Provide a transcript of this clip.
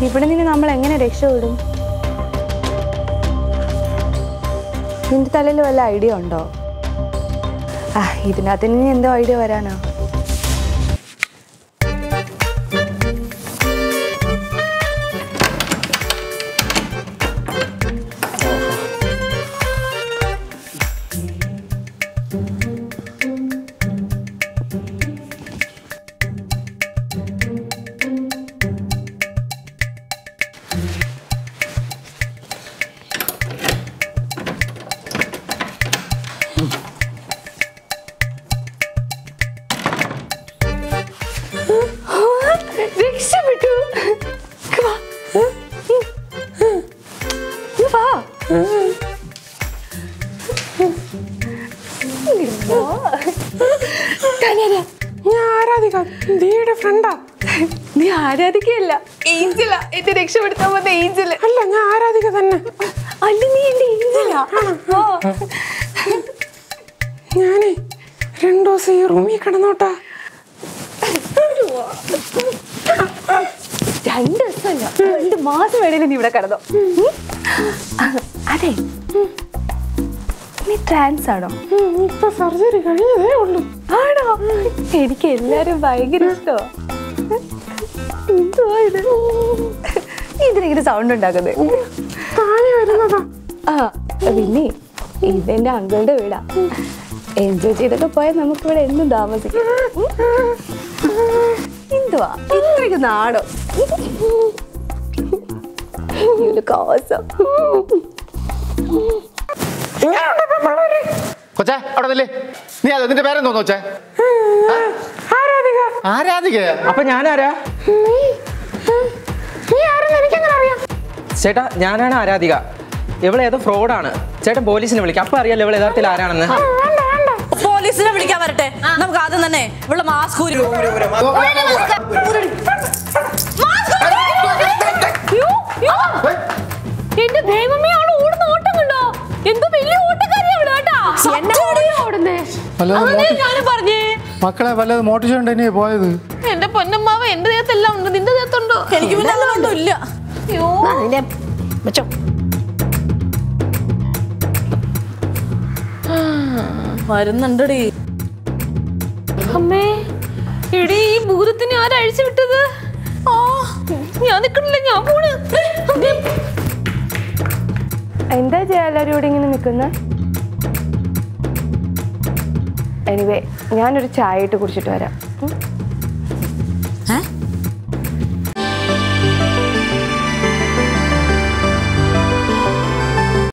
ഇവിടെ നിന്ന് നമ്മൾ എങ്ങനെ രക്ഷപ്പെടും നിന്റെ തലയിൽ വല്ല ഐഡിയ ഉണ്ടോ ആ ഇതിനകത്ത് ഇനി എന്തോ ഐഡിയ വരാനോ രക്ഷപ്പെട്ടു ഇങ്ങ് വാ. ഇങ്ങ് വാ. ഇങ്ങ് വാ. ഞാനാരാ? ഞാൻ ആരാധിക ദിയുടെ ഫ്രണ്ടാ നീ ആരാധിക്കല്ല ഏഞ്ചല എന്നെ രക്ഷപ്പെടുത്താൻ വന്ന ഏഞ്ചല് അല്ല ഞാൻ ആരാധിക തന്നെ അല്ല നീ എന്റെ ഏഞ്ചലാ ആ. ഞാനേ രണ്ടു ദിവസം ഈ റൂമിൽ കിടന്നോട്ടാ രണ്ട് ദിവസമല്ല രണ്ട് മാസം വേണേലും നീ ഇവിടെ കിടന്നോ ഉം? അതെ നീ ട്രാൻസ് ആണോ ഉം, ഇപ്പൊ സർജറി കഴിഞ്ഞതേ ഉള്ളൂ ആണോ എനിക്ക് എല്ലാരും ഭയങ്കര ഇഷ്ടമാ എന്തുവാ ഇത് ഇതിനെങ്ങനെ സൗണ്ട് ഉണ്ടാക്കുന്നത് താഴെ വരുന്നതാ ആ പിന്നെ ഇതെന്റെ അങ്കിളുടെ വീടാ എൻജോയ് ചെയ്തൊക്കെ പോയാൽ നമുക്ക് ഇവിടെ എന്നും താമസിക്കാം എന്തുവാ ഇത്രയ്ക്ക് നാടോ ഈ ഒരു കോസം കൊച്ചേ അവിടെ നില്ലേ നീ അത് നിന്റെ പേരെന്തോന്നു കൊച്ചേ ആരാധിക ആരാധിക അപ്പൊ ഞാനാരാ നീ ആരെന്ന് എനിക്കെങ്ങനെ അറിയാം ചേട്ടാ ഞാനാണ് ആരാധിക ഇവളെ ഏതോ ഫ്രോഡാണ് ചേട്ടൻ പോലീസിനെ വിളിക്കാം അപ്പൊ അറിയാലോ ഇവളെ യഥാർത്ഥത്തിൽ ആരാണെന്ന് വേണ്ട വേണ്ട പോലീസിനെ വിളിക്കാൻ വരട്ടെ നമുക്ക് ആദ്യം തന്നെ ഇവിടെ മാസ്ക് ഊരി എന്റെ ദൈവമേ അവള് ഓടുന്ന ഓട്ടം കണ്ടോ എന്തോ വലിയ ഓട്ടക്കാരിയാ അവള് കേട്ടാ ഓടുന്നേ ഞാനും പറഞ്ഞേ മക്കളെ വല്ലത് മോട്ടിച്ചുകൊണ്ട് ഇനി പോയത് എന്റെ പൊന്നമ്മാവ എന്റെ ദേഹത്തെല്ലാം ഉണ്ട് നിന്റെ ദേഹത്തുണ്ടോ എനിക്ക് പിന്നെ അങ്ങനൊന്നും ഇല്ല അയ്യോ വരുന്നുണ്ടടി അമ്മേ എടി ഈ ഭൂതത്തിനെ ആരാ അഴിച്ചു വിട്ടത് ആ ഞാൻ നിക്കണില്ല ഞാൻ പോണ് എന്താ ചെയ്യാ എല്ലാവരും ഇവിടെ ഇങ്ങനെ നിൽക്കുന്ന എനിവേ ഞാനൊരു ചായ ഇട്ട് കുടിച്ചിട്ട് വരാം ഉം?